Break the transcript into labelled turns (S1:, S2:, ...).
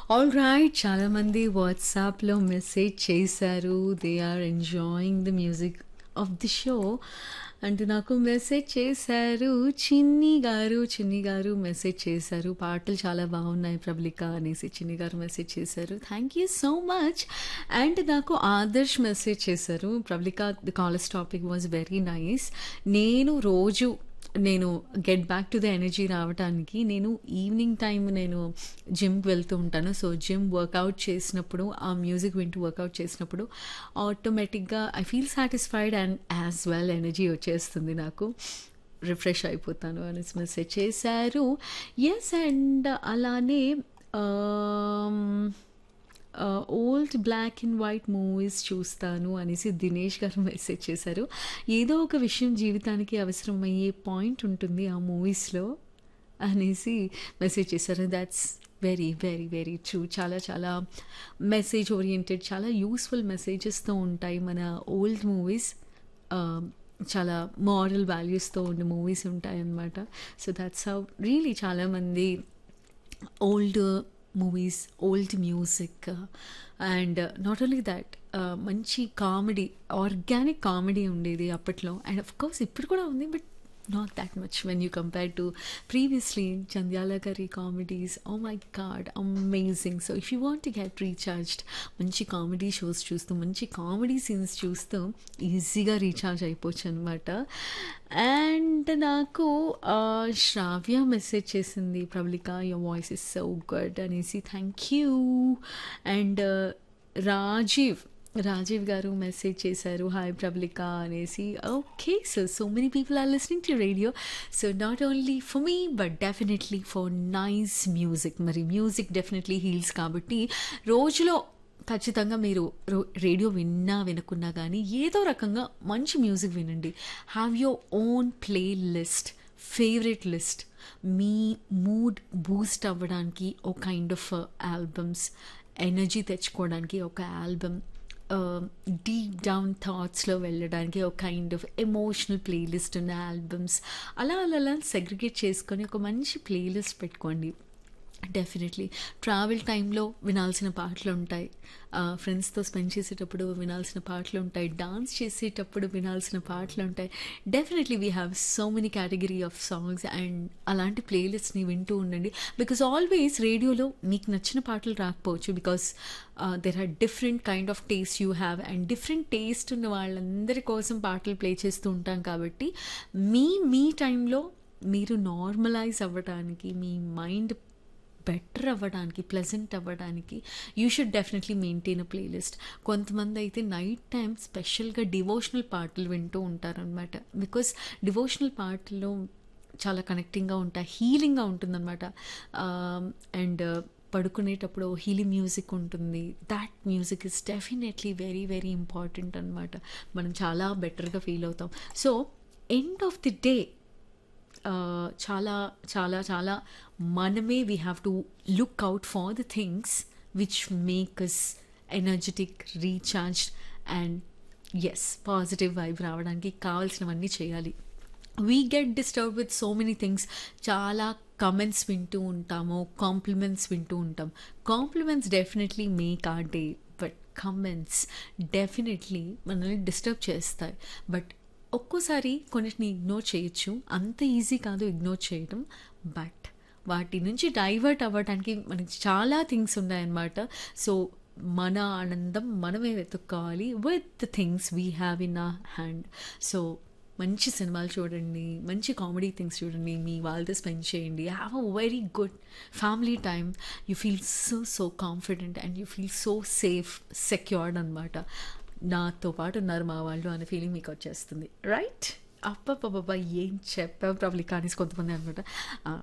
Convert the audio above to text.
S1: all right చాలామంది వాట్సాప్లో message చేశారు they are enjoying the music of the show అంటూ నాకు మెసేజ్ చేశారు చిన్ని గారు చిన్ని గారు మెసేజ్ చేశారు పాటలు చాలా బాగున్నాయి ప్రబలిక అనేసి చిన్ని గారు మెసేజ్ చేశారు thank you so much and నాకు ఆదర్శ్ మెసేజ్ చేశారు Prabalika the college topic was very nice నేను రోజు నేను get back to the energy రావడానికి నేను ఈవినింగ్ టైం నేను జిమ్కి వెళ్తూ ఉంటాను సో జిమ్ వర్కౌట్ చేసినప్పుడు ఆ మ్యూజిక్ వింటూ వర్కౌట్ చేసినప్పుడు ఆటోమేటిక్గా I feel satisfied and as well energy వచ్చేస్తుంది నాకు రిఫ్రెష్ అయిపోతాను అనేసి మెసేజ్ చేశారు ఎస్ అండ్ అలానే old black and white movies చూస్తాను అనేసి దినేష్ గారు మెసేజ్ చేశారు ఏదో ఒక విషయం జీవితానికి అవసరమయ్యే పాయింట్ ఉంటుంది ఆ మూవీస్లో అనేసి మెసేజ్ చేశారు that's very very very true చాలా చాలా మెసేజ్ ఓరియంటెడ్ చాలా యూస్ఫుల్ మెసేజెస్తో ఉంటాయి మన ఓల్డ్ మూవీస్ చాలా మారల్ వాల్యూస్తో ఉండే మూవీస్ ఉంటాయి అన్నమాట సో దాట్స్ హౌ రియలీ చాలామంది old movies old music and not only that మంచి కామెడీ ఆర్గానిక్ కామెడీ ఉండేది అప్పట్లో అండ్ అఫ్ కోర్స్ ఇప్పుడు కూడా ఉంది but not that much when you compare to previously Chandyala గారి comedies oh my God amazing so if you want to get recharged మంచి comedy shows చూస్తూ మంచి కామెడీ సీన్స్ చూస్తూ ఈజీగా రీఛార్జ్ అయిపోవచ్చు అనమాట అండ్ నాకు శ్రావ్య మెసేజ్ చేసింది Prabalika your voice is so good అనేసి thank you and Rajeev Rajeev garu message చేశారు హాయ్ ప్రబలిక అనేసి okay so so many people are listening to radio so not only for me but definitely for nice music మరి music definitely heals కాబట్టి రోజులో ఖచ్చితంగా మీరు radio విన్నా వినకున్నా కానీ ఏదో రకంగా మంచి మ్యూజిక్ వినండి have your own playlist favourite list మీ మూడ్ బూస్ట్ అవ్వడానికి ఒక కైండ్ ఆఫ్ ఆల్బమ్స్ ఎనర్జీ తెచ్చుకోవడానికి ఒక ఆల్బమ్ డీప్ డౌన్ థాట్స్లో వెళ్ళడానికి ఒక కైండ్ ఆఫ్ ఎమోషనల్ ప్లేలిస్ట్ ఉన్న ఆల్బమ్స్ అలా అలా అలా సెగ్రిగేట్ చేసుకొని ఒక మంచి ప్లేలిస్ట్ పెట్టుకోండి డెఫినెట్లీ ట్రావెల్ టైంలో వినాల్సిన పాటలు ఉంటాయి ఫ్రెండ్స్తో స్పెండ్ చేసేటప్పుడు వినాల్సిన పాటలు ఉంటాయి డాన్స్ చేసేటప్పుడు వినాల్సిన పాటలు ఉంటాయి definitely we have so many category of songs and అలాంటి ప్లేలిస్ట్ని వింటూ ఉండండి బికాస్ ఆల్వేస్ రేడియోలో మీకు నచ్చిన పాటలు రాకపోవచ్చు because there are different kind of taste you have and different taste ఉన్న వాళ్ళందరి కోసం పాటలు ప్లే చేస్తూ ఉంటాం కాబట్టి మీ మీ టైంలో మీరు నార్మలైజ్ అవ్వడానికి మీ మైండ్ బెటర్ అవ్వడానికి ప్లెజెంట్ అవ్వడానికి you should definitely maintain a playlist కొంతమంది అయితే నైట్ టైం స్పెషల్గా డివోషనల్ పాటలు వింటూ ఉంటారనమాట బికాస్ డివోషనల్ పాటల్లో చాలా కనెక్టింగ్గా ఉంటాయి హీలింగ్గా ఉంటుందన్నమాట అండ్ పడుకునేటప్పుడు హీలింగ్ మ్యూజిక్ ఉంటుంది that music is definitely very very important అనమాట మనం చాలా బెటర్గా ఫీల్ అవుతాం so end of the day చాలా చాలా చాలా మనమే we have to look out for the things which make us energetic recharge and yes positive vibe రావడానికి కావాల్సినవన్నీ చేయాలి we get disturb with so many things చాలా కమెంట్స్ వింటూ ఉంటాము కాంప్లిమెంట్స్ వింటూ ఉంటాం compliments definitely make our day but comments definitely మనల్ని disturb చేస్తాయి బట్ ఒక్కోసారి కొన్నిటిని ఇగ్నోర్ చేయొచ్చు అంత ఈజీ కాదు ఇగ్నోర్ చేయడం బట్ వాటి నుంచి డైవర్ట్ అవ్వడానికి మనకి చాలా థింగ్స్ ఉన్నాయన్నమాట సో మన ఆనందం మనమే వెతుక్కోవాలి with the things we have in a hand so మంచి సినిమాలు చూడండి మంచి కామెడీ థింగ్స్ చూడండి మీ వాళ్ళతో స్పెండ్ చేయండి have a very good family time you feel so so confident and you feel so safe secured అనమాట నాతో పాటు ఉన్నారు మా వాళ్ళు అనే ఫీలింగ్ మీకు వచ్చేస్తుంది రైట్ అప్పబ్బబ్బా ఏం చెప్పావు ప్రాబ్లీ కానీ కొంతమంది అనమాట